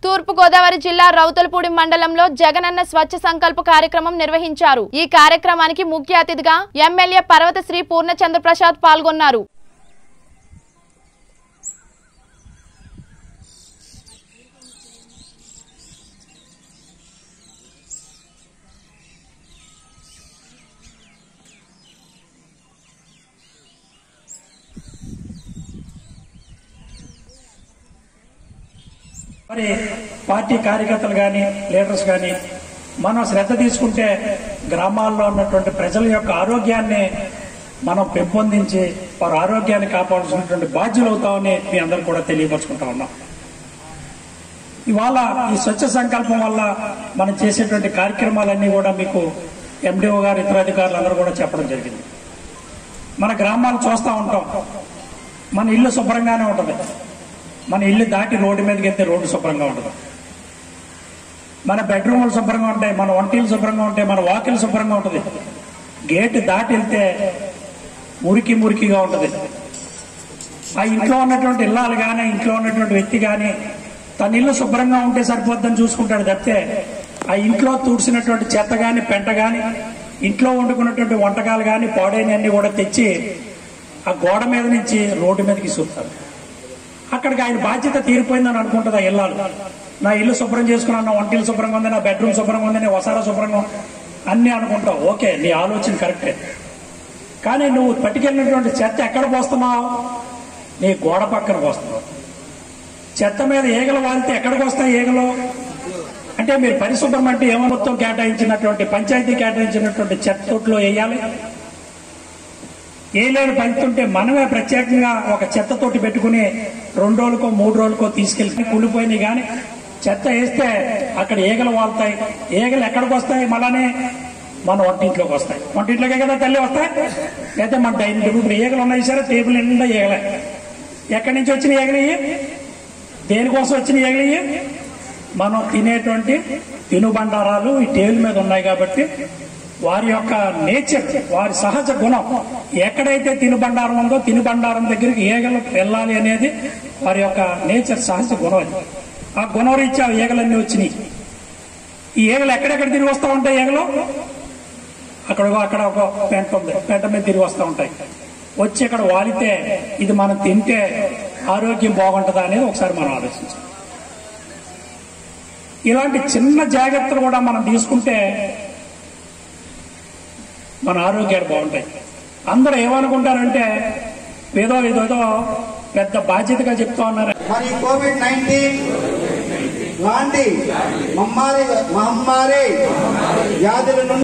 తూర్పు గోదావరి జిల్లా రౌతులపూడి మండలంలో జగనన్న స్వచ్ఛ సంకల్ప కార్యక్రమం నిర్వహించారు ఈ కార్యక్రమానికి ముఖ్య అతిథిగా ఎమ్మెల్యే పర్వత శ్రీ పూర్ణచంద్ర ప్రసాద్ పాల్గొన్నారు మరి పార్టీ కార్యకర్తలు కానీ లీడర్స్ కానీ మనం శ్రద్ధ తీసుకుంటే గ్రామాల్లో ఉన్నటువంటి ప్రజల యొక్క ఆరోగ్యాన్ని మనం పెంపొందించి వారి ఆరోగ్యాన్ని కాపాడాల్సినటువంటి బాధ్యులు అవుతామని మీ అందరూ కూడా తెలియపరచుకుంటా ఉన్నాం ఇవాళ ఈ స్వచ్ఛ సంకల్పం వల్ల మనం చేసేటువంటి కార్యక్రమాలన్నీ కూడా మీకు ఎండిఓ గారు ఇతర అధికారులు అందరూ కూడా చెప్పడం జరిగింది మన గ్రామాలు చూస్తూ ఉంటాం మన ఇల్లు శుభ్రంగానే ఉంటుంది మన ఇల్లు దాటి రోడ్డు మీదకి వెళ్తే రోడ్డు శుభ్రంగా ఉంటుంది మన బెడ్రూములు శుభ్రంగా ఉంటాయి మన వంటీలు శుభ్రంగా ఉంటాయి మన వాకిలు శుభ్రంగా ఉంటుంది గేటు దాటి వెళ్తే మురికి మురికిగా ఉంటుంది ఆ ఇంట్లో ఉన్నటువంటి ఇల్లాలు కానీ ఇంట్లో ఉన్నటువంటి వ్యక్తి కానీ తన ఇల్లు శుభ్రంగా ఉంటే సరిపోద్దని చూసుకుంటాడు తప్పితే ఆ ఇంట్లో తుడిసినటువంటి చెత్త కానీ పెంట కానీ ఇంట్లో వండుకున్నటువంటి వంటకాలు కానీ పాడైనవన్నీ కూడా తెచ్చి ఆ గోడ మీద నుంచి రోడ్డు మీదకి చూస్తారు అక్కడికి ఆయన బాధ్యత తీరిపోయిందని అనుకుంటుంది ఆ ఇల్లాలు నా ఇల్లు శుభ్రం చేసుకున్నాను నా వంటిల్లు శుభ్రంగా ఉంది నా బెడ్రూమ్ శుభ్రంగా ఉంది నా వసారా శుభ్రంగా ఉంది. అన్నీ అనుకుంటావు ఓకే నీ ఆలోచన కరెక్టే కానీ నువ్వు పట్టుకెళ్ళినటువంటి చెత్త ఎక్కడ పోస్తున్నావు నీ గోడ పక్కన పోస్తున్నావు చెత్త మీద ఈగలు వాలితే ఎక్కడికి వస్తాయి ఈగలు అంటే మీరు పరిశుభ్రం అంటే ఏమో మొత్తం కేటాయించినటువంటి పంచాయతీ కేటాయించినటువంటి చెత్త తొట్లో వేయాలి ఏలేడు పంచుతుంటే మనమే ప్రత్యేకంగా ఒక చెత్త తోటి పెట్టుకుని రెండు రోజులకో మూడు రోజులకో తీసుకెళ్తే కుళ్ళిపోయినాయి కానీ చెత్త వేస్తే అక్కడ ఈగలు వాళ్తాయి ఈగలు ఎక్కడికి వస్తాయి మళ్ళానే మన వంటింట్లోకి వస్తాయి వంటింట్లోకే కదా తల్లి వస్తాయి లేదా మన డైనింగ్ టేబుల్ ఇప్పుడు ఈగలు ఉన్నాయి సరే టేబుల్ నిండా ఈగలే ఎక్కడి నుంచి వచ్చిన ఈగలయ్యి దేనికోసం వచ్చిన ఈగలయ్యి మనం తినేటువంటి తినుబండారాలు ఈ టేబుల్ మీద ఉన్నాయి కాబట్టి వారి యొక్క నేచర్ వారి సహజ గుణం ఎక్కడైతే తినుబండారం ఉందో తినుబండారం దగ్గరికి ఈగలు వెళ్ళాలి అనేది వారి యొక్క నేచర్ సహజ గుణం అది ఆ గుణం రీత్యా ఈగలన్నీ వచ్చినాయి ఈ ఈగలు ఎక్కడెక్కడ తిరిగి వస్తూ ఉంటాయి ఈగలు అక్కడ అక్కడ ఒక పెంట ఉంది పెంట మీద తిరిగి వస్తూ ఉంటాయి వచ్చి ఇక్కడ వాలితే ఇది మనం తింటే ఆరోగ్యం బాగుంటుందా అనేది ఒకసారి మనం ఆలోచించాలి ఇలాంటి చిన్న జాగ్రత్తలు కూడా మనం తీసుకుంటే మన ఆరోగ్యాలు బాగుంటాయి అందరూ ఏమనుకుంటారంటే ఏదో ఏదో పెద్ద బాధ్యతగా చెప్తా ఉన్నారు మరి కోవిడ్ నైన్టీన్ లాంటి మహమ్మారి మహమ్మారి వ్యాధుల నుండి